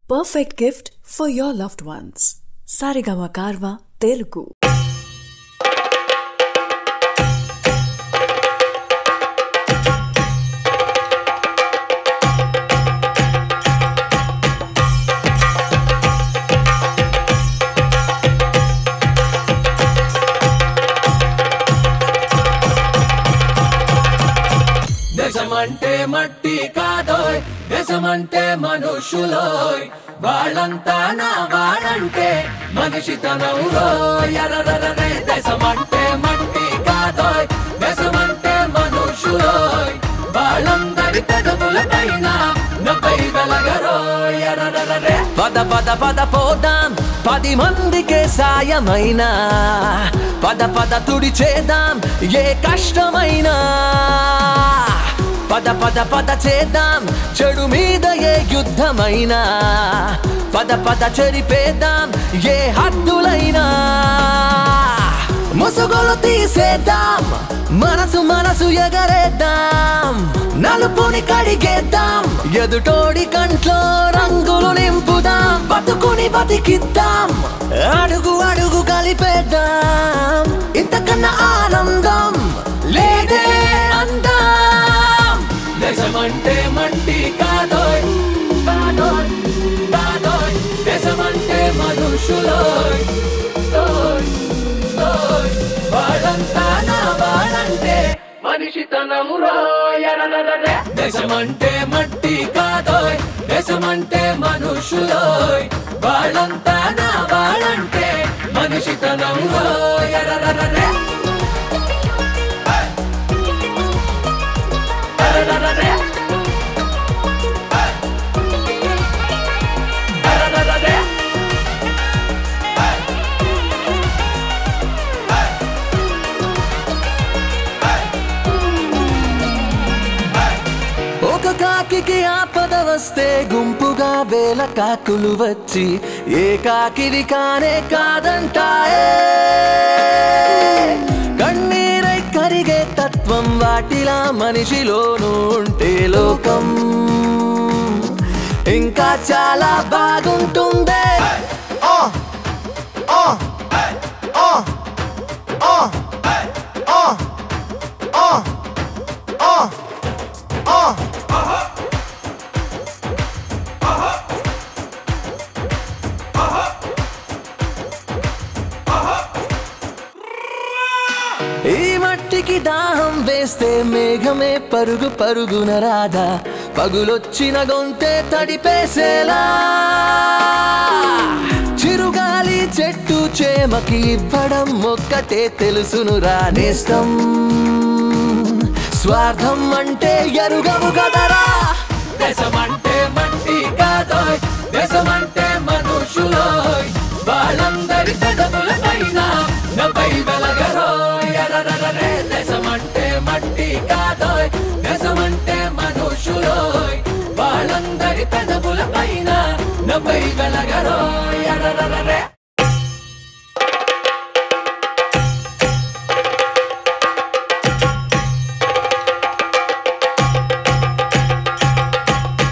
perfect gift for your loved ones. Sarigama Karva Telugu. దేశమంటే మట్టి కాదోయ్ దేశమంటే మనుషులోయ్ వాళ్ళంతా నా వాళ్ళంటే మనిషితనంలోయ్ ఎర్రరరే దేశమంటే మట్టి కాదోయ్ దేశమంటే మనుషులోయ్ వాళ్ళందరి పెదవుల పైన నవ్వై వెలగరోయ్ ఎర్రరరే పద పద పద పోదాం పది మందికే సాయమైనా పద పద తుడిచేద్దాం ఏ కష్టమైనా పద పద పద చేద్దాం చెడు మీద ఏ యుద్ధమైనా పద పద చెరిపేద్దాం ఏ హద్దులైనా ముసుగులు తీసేద్దాం మనసు మనసు ఎగరేద్దాం నలుపుని కడిగేద్దాం ఎదుటోడి కంట్లో రంగులు నింపుదాం బతుకుని బతికిద్దాం అడుగు అడుగు కలిపేద్దాం ఇంతకన్నా ఆనందం లేదే అందం దేశమంటే మట్టి కాదోయ్ కాదోయ్ కాదోయ్ దేశమంటే మనుషులోయ్ ఓయ్, ఓయ్. వాళ్ళంతా నా వాళ్ళంటే మనిషితనము రోయరరరే దేశమంటే మట్టి కాదోయ్ దేశమంటే మనుషులోయ్ వాళ్ళంతా నా వాళ్ళంటే మనిషితనము రోయరరరే అరరరరే. అరరరరే. ఒక కాకికి ఆపద వస్తే గుంపుగా వేల కాకులు వచ్చి ఏ కాకివి కానే కాదంటాయే కన్నీరై కరిగే తత్వం వాటిలా మనిషిలోనూ ఉంటే లోకం ఇంకా చాలా బాగుంటుందే ఈ మట్టికి దాహం వేస్తే మేఘమే పరుగు పరుగున రాదా పగులొచ్చిన గొంతే తడిపేసేలా చిరుగాలి చెట్టు చేమకి ఇవ్వడం ఒక్కటే తెలుసును రానేస్తం స్వార్థం అంటే ఎరుగవు కదరా దేశమంటే మట్టి కాదోయ్ దేశమంటే మనుషులోయ్ వాళ్ళందరి పెదవుల పైన నపై వెలగరోయ్ ఎర్రరరే దేశమంటే మట్టి కాదోయ్ దేశమంటే మనుషులోయ్ వాళ్ళందరి పెదవుల పైన నపై వెలగరోయ్ ఎర్ర